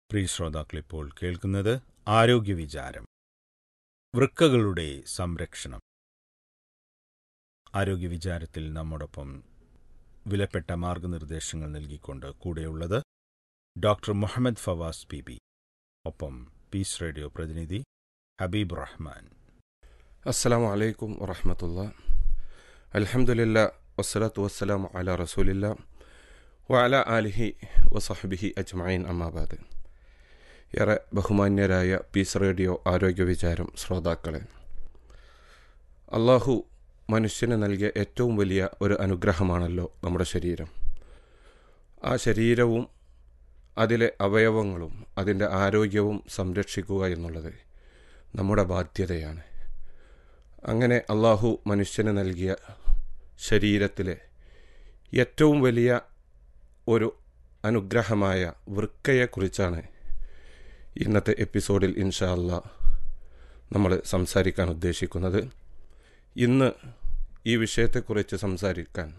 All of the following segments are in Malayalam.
പ്രിയ ശ്രോതാക്കളിപ്പോൾ കേൾക്കുന്നത് ആരോഗ്യ വിചാരം വൃക്കകളുടെ സംരക്ഷണം ആരോഗ്യ വിചാരത്തിൽ നമ്മോടൊപ്പം വിലപ്പെട്ട മാർഗനിർദ്ദേശങ്ങൾ നൽകിക്കൊണ്ട് കൂടെയുള്ളത് doctor Muhammad Fawas P B ഒപ്പം പീസ് റേഡിയോ പ്രതിനിധി ഹബീബ് റഹ്മാൻ അസ്സലാമു അലൈക്കും വറഹമത്തുള്ള അൽഹംദുലില്ലാ വസ്സലാത്തു വസ്സലാമു അല റസൂലില്ല വഅല ആലിഹി വസഹബിഹി അജ്മഈൻ അമ്മാബാദ് ഏറെ ബഹുമാന്യരായ പീസ് റേഡിയോ ആരോഗ്യ വിചാരം ശ്രോതാക്കളെ അള്ളാഹു മനുഷ്യന് നൽകിയ ഏറ്റവും വലിയ ഒരു അനുഗ്രഹമാണല്ലോ നമ്മുടെ ശരീരം ആ ശരീരവും അതിലെ അവയവങ്ങളും അതിൻ്റെ ആരോഗ്യവും സംരക്ഷിക്കുക എന്നുള്ളത് നമ്മുടെ ബാധ്യതയാണ് അങ്ങനെ അള്ളാഹു മനുഷ്യന് നൽകിയ ശരീരത്തിലെ ഏറ്റവും വലിയ ഒരു അനുഗ്രഹമായ വൃക്കയെക്കുറിച്ചാണ് ഇന്നത്തെ എപ്പിസോഡിൽ ഇൻഷാ അല്ലാ നമ്മൾ സംസാരിക്കാൻ ഉദ്ദേശിക്കുന്നത് ഇന്ന് ഈ വിഷയത്തെക്കുറിച്ച് സംസാരിക്കാൻ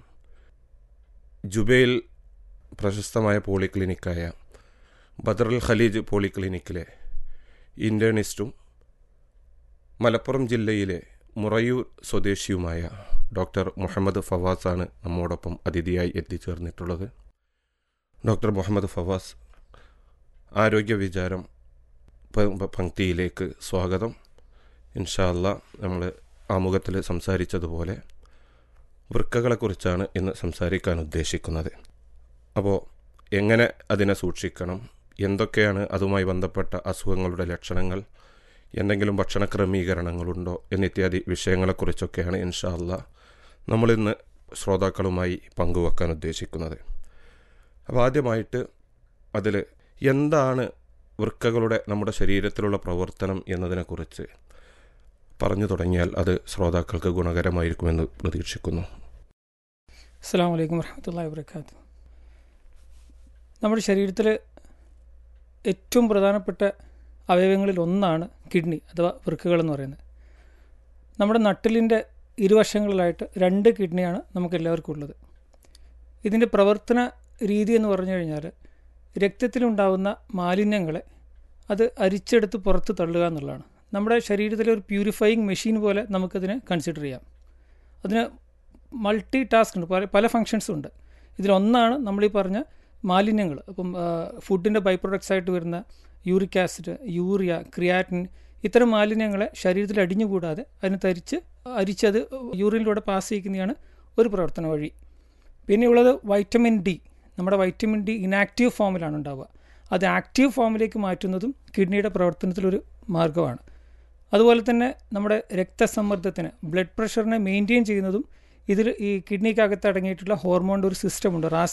ജുബൈൽ പ്രശസ്തമായ പോളിക്ലിനിക്കായ ബദറുൽ ഖലീജ് പോളിക്ലിനിക്കിലെ ഇൻറ്റേണിസ്റ്റും മലപ്പുറം ജില്ലയിലെ മുറയൂർ സ്വദേശിയുമായ ഡോക്ടർ മുഹമ്മദ് ഫവാസാണ് നമ്മോടൊപ്പം അതിഥിയായി എത്തിച്ചേർന്നിട്ടുള്ളത് ഡോക്ടർ മുഹമ്മദ് ഫവാസ് ആരോഗ്യ വിചാരം പ- പങ്ക്തിയിലേക്ക് സ്വാഗതം ഇൻഷാല്ല നമ്മൾ ആമുഖത്തിൽ സംസാരിച്ചതുപോലെ വൃക്കകളെക്കുറിച്ചാണ് ഇന്ന് സംസാരിക്കാൻ ഉദ്ദേശിക്കുന്നത് അപ്പോൾ എങ്ങനെ അതിനെ സൂക്ഷിക്കണം എന്തൊക്കെയാണ് അതുമായി ബന്ധപ്പെട്ട അസുഖങ്ങളുടെ ലക്ഷണങ്ങൾ എന്തെങ്കിലും ഭക്ഷണ ക്രമീകരണങ്ങളുണ്ടോ എന്നിത്യാദി വിഷയങ്ങളെക്കുറിച്ചൊക്കെയാണ് ഇൻഷാ അല്ലാ നമ്മളിന്ന് ശ്രോതാക്കളുമായി പങ്കുവെക്കാൻ ഉദ്ദേശിക്കുന്നത് അപ്പോൾ ആദ്യമായിട്ട് അതിൽ എന്താണ് വൃക്കകളുടെ നമ്മുടെ ശരീരത്തിലുള്ള പ്രവർത്തനം എന്നതിനെക്കുറിച്ച് പറഞ്ഞു തുടങ്ങിയാൽ അത് ശ്രോതാക്കൾക്ക് ഗുണകരമായിരിക്കുമെന്ന് പ്രതീക്ഷിക്കുന്നു അസ്സാം വലൈക്കും വർഹമത്തല്ലാ വാബർക്കാത്തു നമ്മുടെ ശരീരത്തിൽ ഏറ്റവും പ്രധാനപ്പെട്ട അവയവങ്ങളിൽ ഒന്നാണ് കിഡ്നി അഥവാ വൃക്കകൾ എന്ന് പറയുന്നത് നമ്മുടെ നട്ടിലിൻ്റെ ഇരുവശങ്ങളിലായിട്ട് രണ്ട് കിഡ്നിയാണ് നമുക്ക് എല്ലാവർക്കും ഉള്ളത് ഇതിൻ്റെ പ്രവർത്തന രീതി എന്ന് പറഞ്ഞു കഴിഞ്ഞാൽ രക്തത്തിലുണ്ടാകുന്ന മാലിന്യങ്ങളെ അത് അരിച്ചെടുത്ത് പുറത്ത് തള്ളുക എന്നുള്ളതാണ് നമ്മുടെ ശരീരത്തിലെ ഒരു പ്യൂരിഫയിങ് മെഷീൻ പോലെ നമുക്കതിനെ കൺസിഡർ ചെയ്യാം അതിന് മൾട്ടി ടാസ്ക് ഉണ്ട് പല പല ഫങ്ഷൻസും ഉണ്ട് ഇതിലൊന്നാണ് നമ്മൾ ഈ പറഞ്ഞ മാലിന്യങ്ങൾ അപ്പം ഫുഡിൻ്റെ ബൈ പ്രൊഡക്ട്സ് ആയിട്ട് വരുന്ന യൂറിക് ആസിഡ് യൂറിയ ക്രിയാറ്റിൻ ഇത്തരം മാലിന്യങ്ങളെ ശരീരത്തിൽ അടിഞ്ഞുകൂടാതെ അതിനെ തരിച്ച് അരിച്ചത് യൂറിനിലൂടെ പാസ് ചെയ്യിക്കുന്നതാണ് ഒരു പ്രവർത്തന വഴി പിന്നെയുള്ളത് വൈറ്റമിൻ ഡി നമ്മുടെ വൈറ്റമിൻ ഡി ഇനാക്റ്റീവ് ഫോമിലാണ് ഉണ്ടാവുക അത് ആക്റ്റീവ് ഫോമിലേക്ക് മാറ്റുന്നതും കിഡ്നിയുടെ പ്രവർത്തനത്തിലൊരു മാർഗ്ഗമാണ് അതുപോലെ തന്നെ നമ്മുടെ രക്തസമ്മർദ്ദത്തിന് ബ്ലഡ് പ്രഷറിനെ മെയിൻറ്റെയിൻ ചെയ്യുന്നതും ഇതിൽ ഈ കിഡ്നിക്കകത്ത് അടങ്ങിയിട്ടുള്ള ഹോർമോണിൻ്റെ ഒരു സിസ്റ്റമുണ്ട് റാസ്